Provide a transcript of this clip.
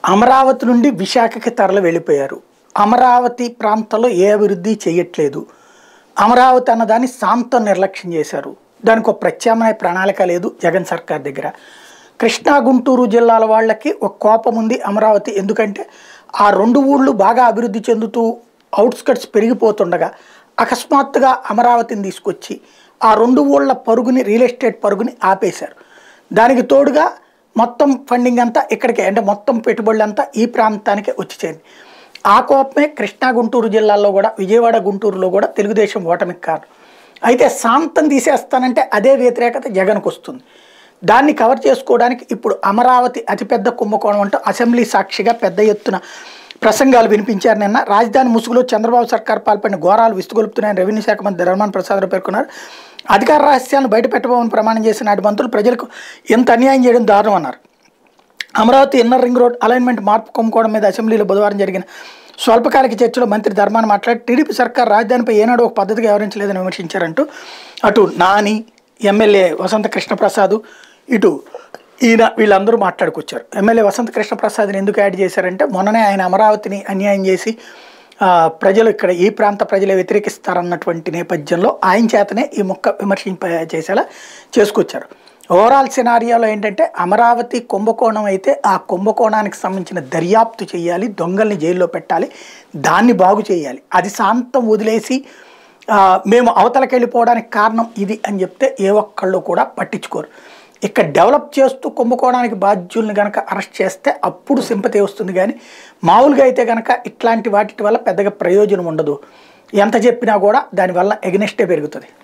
అమరావతి నుండి విశాఖకి తరలి వెళ్ళిపోయారు అమరావతి ప్రాంతంలో ఏ అభివృద్ధి చేయట్లేదు అమరావతి అన్నదాన్ని శాంతం నిర్లక్ష్యం చేశారు దానికి ఒక ప్రత్యామ్నాయ ప్రణాళిక లేదు జగన్ సర్కార్ దగ్గర కృష్ణా గుంటూరు జిల్లాల వాళ్ళకి ఒక కోపం ఉంది అమరావతి ఎందుకంటే ఆ రెండు ఊళ్ళు బాగా అభివృద్ధి చెందుతూ అవుట్స్కట్స్ పెరిగిపోతుండగా అకస్మాత్తుగా అమరావతిని తీసుకొచ్చి ఆ రెండు ఊళ్ళ పరుగుని రియల్ ఎస్టేట్ పరుగుని ఆపేశారు దానికి తోడుగా మొత్తం ఫండింగ్ అంతా ఇక్కడికే అంటే మొత్తం పెట్టుబడులు అంతా ఈ ప్రాంతానికి వచ్చి చేరింది ఆ కోపమే కృష్ణా గుంటూరు జిల్లాల్లో కూడా విజయవాడ గుంటూరులో కూడా తెలుగుదేశం ఓటమికి కారణం అయితే శాంతం తీసేస్తానంటే అదే వ్యతిరేకత జగన్కు వస్తుంది దాన్ని కవర్ చేసుకోవడానికి ఇప్పుడు అమరావతి అతిపెద్ద కుంభకోణం అంటూ అసెంబ్లీ సాక్షిగా పెద్ద ఎత్తున ప్రసంగాలు వినిపించారు నిన్న రాజధాని ముసుగులో చంద్రబాబు సర్కార్ పాల్పడిన ఘోరాలు విస్తుగొలుపుతున్నాయని రెవెన్యూ శాఖ మంత్రి ధర్మాన ప్రసాద్ పేర్కొన్నారు అధికార రహస్యాలను బయట పెట్టబోమని ప్రమాణం చేసిన నాటి మంత్రులు ప్రజలకు ఎంత అన్యాయం చేయడం దారుణం అన్నారు Amaravati inner ring road alignment మార్పు కొమ్ముకోవడం మీద అసెంబ్లీలో బుధవారం జరిగిన స్వల్పకాలిక చర్చలో మంత్రి ధర్మాన మాట్లాడి టీడీపీ సర్కార్ రాజధానిపై ఏనాడు ఒక పద్ధతిగా వ్యవహరించలేదని విమర్శించారంటూ అటు నాని ఎమ్మెల్యే వసంత కృష్ణప్రసాద్ ఇటు ఈయన వీళ్ళందరూ మాట్లాడుకొచ్చారు ఎమ్మెల్యే వసంత కృష్ణప్రసాద్ని ఎందుకు యాడ్ చేశారంటే మొన్ననే ఆయన అమరావతిని అన్యాయం చేసి ఆ, ప్రజలు ఇక్కడ ఈ ప్రాంత ప్రజలే వ్యతిరేకిస్తారన్నటువంటి నేపథ్యంలో ఆయన చేతనే ఈ మొక్క విమర్శింప చేసేలా చేసుకొచ్చారు ఓవరాల్ సినారియోలో ఏంటంటే అమరావతి కుంభకోణం అయితే ఆ కుంభకోణానికి సంబంధించిన దర్యాప్తు చేయాలి దొంగల్ని జైల్లో పెట్టాలి దాన్ని బాగు చేయాలి అది శాంతం వదిలేసి ఆ, మేము అవతలకి వెళ్ళిపోవడానికి కారణం ఇది అని చెప్తే ఏ ఒక్కళ్ళు కూడా పట్టించుకోరు ఇక్కడ డెవలప్ చేస్తూ కుంభకోణానికి బాధ్యుల్ని కనుక అరెస్ట్ చేస్తే అప్పుడు సింపతి వస్తుంది కానీ మామూలుగా అయితే కనుక ఇట్లాంటి వాటి వల్ల పెద్దగా ప్రయోజనం ఉండదు ఎంత చెప్పినా కూడా దానివల్ల ఎగనెస్టే పెరుగుతుంది